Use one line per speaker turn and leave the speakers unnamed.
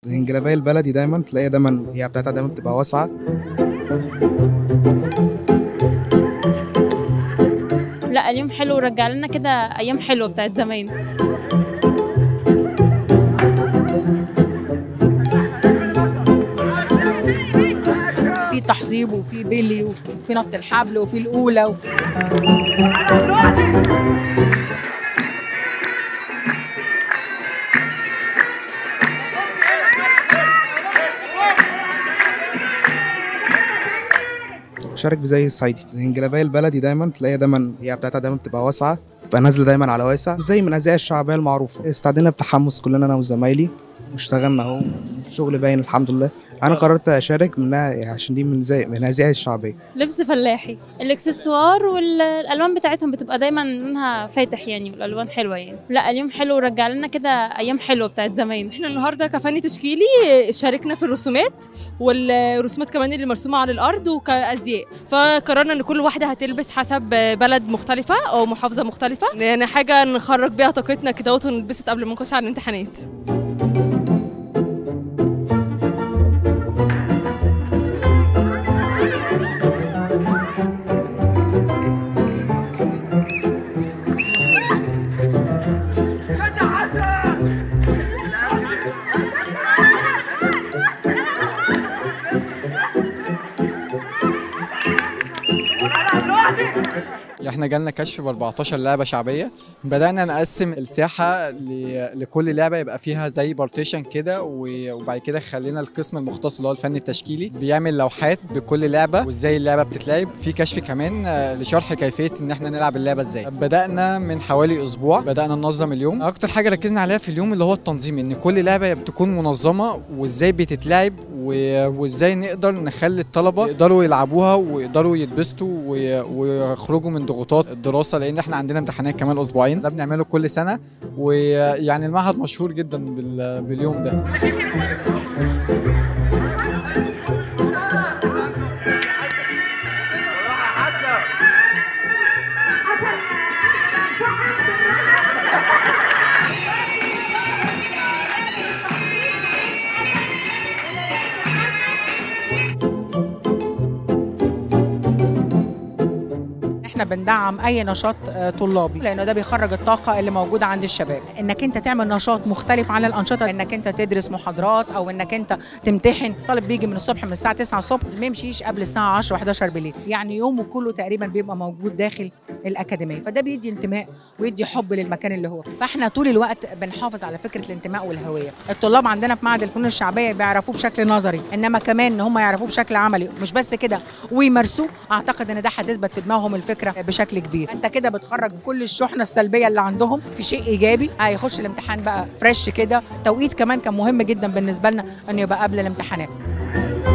الانجلابيه البلدي دايما تلاقيها دايما هي بتاعتها دايما بتبقى واسعه
لا اليوم حلو ورجع لنا كده ايام حلوه بتاعت زمان
في تحظيب وفي بيلي وفي نط الحبل وفي الاولى و...
شارك بزي الصعيدي الانجلابيه البلدي دايما تلاقيها دايما هي بتاعتها دايما بتبقى واسعه بتبقى نازله دايما على واسع زي من الازياء الشعبيه المعروفه استعدينا بتحمس كلنا انا وزمايلي واشتغلنا اهو الشغل باين الحمد لله انا قررت اشارك منها عشان دي من زي من الازياء الشعبيه
لبس فلاحي الاكسسوار والالوان بتاعتهم بتبقى دايما لونها فاتح يعني والالوان حلوه يعني لا اليوم حلو ورجع لنا كده ايام حلوه بتاعت زمان
احنا النهارده كفني تشكيلي شاركنا في الرسومات والرسومات كمان اللي مرسومه على الارض وكازياء فقررنا ان كل واحده هتلبس حسب بلد مختلفه او محافظه مختلفه يعني حاجه نخرج بيها طاقتنا كده ونتبسط قبل ما نخش على الامتحانات
احنا جالنا كشف ب 14 لعبه شعبيه بدانا نقسم الساحه ل- لكل لعبه يبقى فيها زي بارتيشن كده و- وبعد كده خلينا القسم المختص اللي هو الفن التشكيلي بيعمل لوحات بكل لعبه وازاي اللعبه بتتلعب في كشف كمان آه، لشرح كيفيه ان احنا نلعب اللعبه ازاي بدانا من حوالي اسبوع بدانا ننظم اليوم اكتر حاجه ركزنا عليها في اليوم اللي هو التنظيم ان كل لعبه تكون منظمه وازاي بتتلعب و- وازاي نقدر نخلي الطلبه يقدروا يلعبوها ويقدروا يتبسطوا و- ويخرجوا من ضغوطات الدراسه لان احنا عندنا امتحانات كمان اسبوعين ده بنعمله كل سنه ويعني المعهد مشهور جدا بال- باليوم ده
احنا بندعم اي نشاط آه، طلابي لانه ده بيخرج الطاقه اللي موجوده عند الشباب انك انت تعمل نشاط مختلف عن الانشطه انك انت تدرس محاضرات او انك انت تمتحن طالب بيجي من الصبح من الساعه 9 الصبح ما يمشيش قبل الساعه 10 11 بالليل يعني يومه كله تقريبا بيبقى موجود داخل الاكاديميه فده بيدي انتماء ويدي حب للمكان اللي هو فيه فاحنا طول الوقت بنحافظ على فكره الانتماء والهويه الطلاب عندنا في معهد الفنون الشعبيه بيعرفوه بشكل نظري انما كمان ان هم يعرفوه بشكل عملي مش بس كده ويمارسوه اعتقد ان ده هتثبت في دماغهم الفكره بشكل كبير انت كده بتخرج كل الشحنه السلبيه اللي عندهم في شيء ايجابي هيخش الامتحان بقى فريش كده توقيت كمان كان مهم جدا بالنسبه لنا انه يبقى قبل الامتحانات